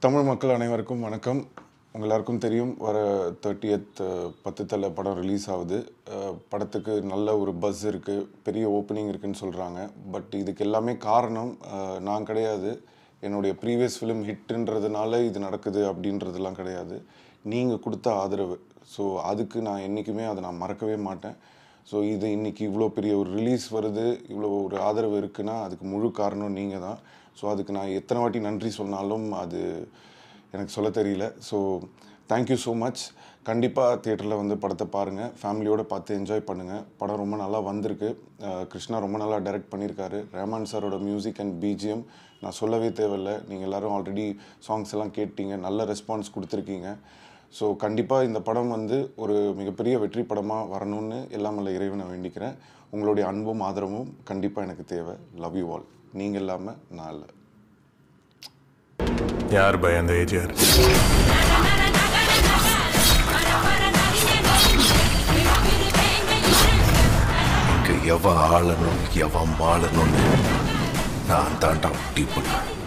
தமிழ் மக்கள் அனைவருக்கும் வணக்கம் உங்க எல்லாருக்கும் தெரியும் வர தேர்ட்டியத் பத்து தலை படம் ரிலீஸ் ஆகுது அஹ், படத்துக்கு நல்ல ஒரு பஸ் இருக்குது பெரிய ஓப்பனிங் இருக்குன்னு சொல்கிறாங்க பட் இதுக்கு எல்லாமே காரணம் அஹ், நான் கிடையாது என்னுடைய ப்ரீவியஸ் ஃபிலிம் ஹிட்டுன்றதுனால இது நடக்குது அப்படின்றதுலாம் கிடையாது நீங்கள் கொடுத்த ஆதரவு ஸோ அதுக்கு நான் என்றைக்குமே அதை நான் மறக்கவே மாட்டேன் ஸோ இது இன்னைக்கு இவ்வளோ பெரிய ஒரு ரிலீஸ் வருது இவ்வளோ ஒரு ஆதரவு இருக்குன்னா அதுக்கு முழு காரணம் நீங்கள் தான் ஸோ அதுக்கு நான் எத்தனை வாட்டி நன்றி சொன்னாலும் அது எனக்கு சொல்ல தெரியல ஸோ தேங்க்யூ ஸோ மச் கண்டிப்பாக தியேட்டரில் வந்து படத்தை பாருங்கள் ஃபேமிலியோடு பார்த்து என்ஜாய் பண்ணுங்கள் படம் ரொம்ப நல்லா வந்திருக்கு அஹ் கிருஷ்ணா ரொம்ப நல்லா டைரக்ட் பண்ணியிருக்காரு ரஹ்மான் சாரோட மியூசிக் அண்ட் பிஜிஎம் நான் சொல்லவே தேவையில்லை நீங்கள் எல்லாரும் ஆல்ரெடி சாங்ஸ் எல்லாம் கேட்டீங்க நல்ல ரெஸ்பான்ஸ் கொடுத்துருக்கீங்க ஸோ கண்டிப்பாக இந்த படம் வந்து ஒரு மிகப்பெரிய வெற்றி படமாக வரணும்னு எல்லாம் வல்ல இறைவனை வேண்டிக்கிறேன் உங்களுடைய அன்பும் ஆதரவும் கண்டிப்பாக எனக்கு தேவை லவ் யூ ஆல் நீங்கள் இல்லாமல் நான் இல்லை யார் பய அந்த ஏஜிஆர் இங்க எவன் ஆளணும் எவன் மாளணும்னு நான் தாண்டா முடிவு பண்ணுவேன்